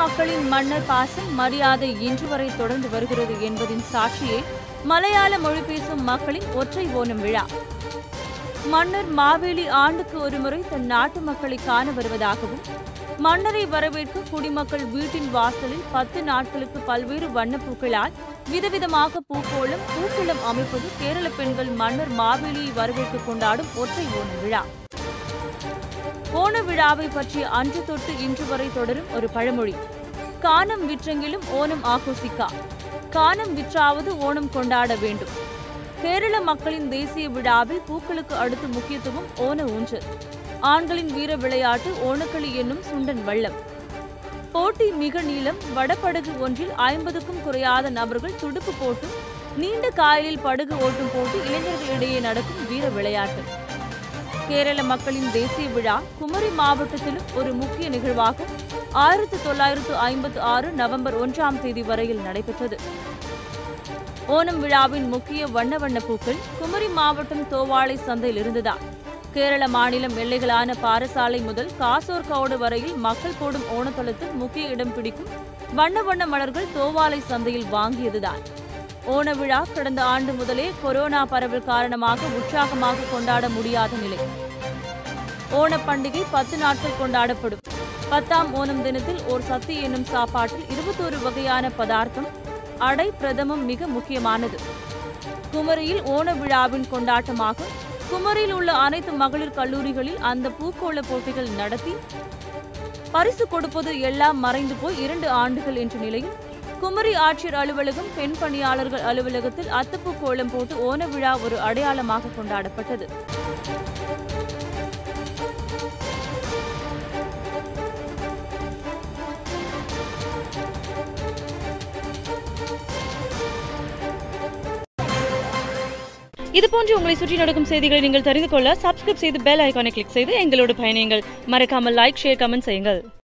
மக்களின் மன்னர் பாசம் மரியாதை இன்று வரை தொடர்ந்து வருகிறது என்பதின் சாட்சியே மலையாள மொழி பேசும் மக்களின் ஒற்றை ஓணம் விழா மன்னர் மாவேலி ஆண்டுக்கு ஒருமுறை தன் நாட்டு மக்களை காண வருவதாகவும் மன்னரை வரவேற்க குடிமக்கள் வீட்டின் வாசலில் பத்து நாட்களுக்கு பல்வேறு வண்ணப்பூக்களால் விதவிதமாக பூக்கோளம் பூக்குளம் அமைப்பது கேரள பெண்கள் மன்னர் மாவேலியை வரவேற்க கொண்டாடும் ஒற்றை ஓணம் விழா ஓண விழாவை பற்றி அன்று தொட்டு இன்று வரை தொடரும் ஒரு பழமொழி கானம் விற்றெங்கிலும் ஓணம் ஆகோசிக்கா கானம் விற்றாவது ஓணம் கொண்டாட வேண்டும் கேரள மக்களின் தேசிய விழாவில் பூக்களுக்கு அடுத்து முக்கியத்துவம் ஓண ஊஞ்சல் ஆண்களின் வீர விளையாட்டு ஓணக்களி என்னும் சுண்டன் வள்ளம் போட்டி மிக நீளம் வடபடகு ஒன்றில் ஐம்பதுக்கும் குறையாத நபர்கள் துடுப்பு போட்டும் நீண்ட காயலில் படகு ஓட்டும் போட்டி இளைஞர்களிடையே நடக்கும் வீர விளையாட்டு கேரள மக்களின் தேசிய விழா குமரி மாவட்டத்திலும் ஒரு முக்கிய நிகழ்வாக ஆயிரத்தி தொள்ளாயிரத்து ஐம்பத்து ஆறு நவம்பர் ஒன்றாம் தேதி வரையில் நடைபெற்றது ஓணம் விழாவின் முக்கிய வண்ண வண்ண பூக்கள் குமரி மாவட்டம் தோவாளை சந்தையில் இருந்ததா கேரள மாநிலம் எல்லைகளான பாரசாலை முதல் காசோர்கவுடு வரையில் மக்கள் போடும் ஓணத்தளத்தில் முக்கிய இடம் பிடிக்கும் வண்ண வண்ண மலர்கள் தோவாளை சந்தையில் வாங்கியதுதான் ஓண விழா கடந்த ஆண்டு முதலே கொரோனா பரவல் காரணமாக உற்சாகமாக கொண்டாட முடியாத நிலை ஓணப் பண்டிகை பத்து நாட்கள் கொண்டாடப்படும் பத்தாம் ஓணம் தினத்தில் ஓர் சத்தி என்னும் சாப்பாட்டில் இருபத்தோரு வகையான பதார்த்தம் அடை பிரதமம் மிக முக்கியமானது குமரியில் ஓண விழாவின் கொண்டாட்டமாக குமரியில் உள்ள அனைத்து மகளிர் கல்லூரிகளில் அந்த பூக்கோள போட்டிகள் நடத்தி பரிசு கொடுப்பது எல்லாம் மறைந்து போய் இரண்டு ஆண்டுகள் என்ற நிலையில் குமரி ஆட்சியர் அலுவலகம் பெண் பணியாளர்கள் அலுவலகத்தில் அத்தப்பூ கோலம் போட்டு ஓண விழா ஒரு அடையாளமாக கொண்டாடப்பட்டது இது போன்று உங்களை சுற்றி நடக்கும் செய்திகளை நீங்கள் தெரிந்து கொள்ள சப்ஸ்கிரைப் செய்து பெல் ஐகானை கிளிக் செய்து எங்களோடு பயணியுங்கள் மறக்காமல் லைக் ஷேர் கமெண்ட் செய்யுங்கள்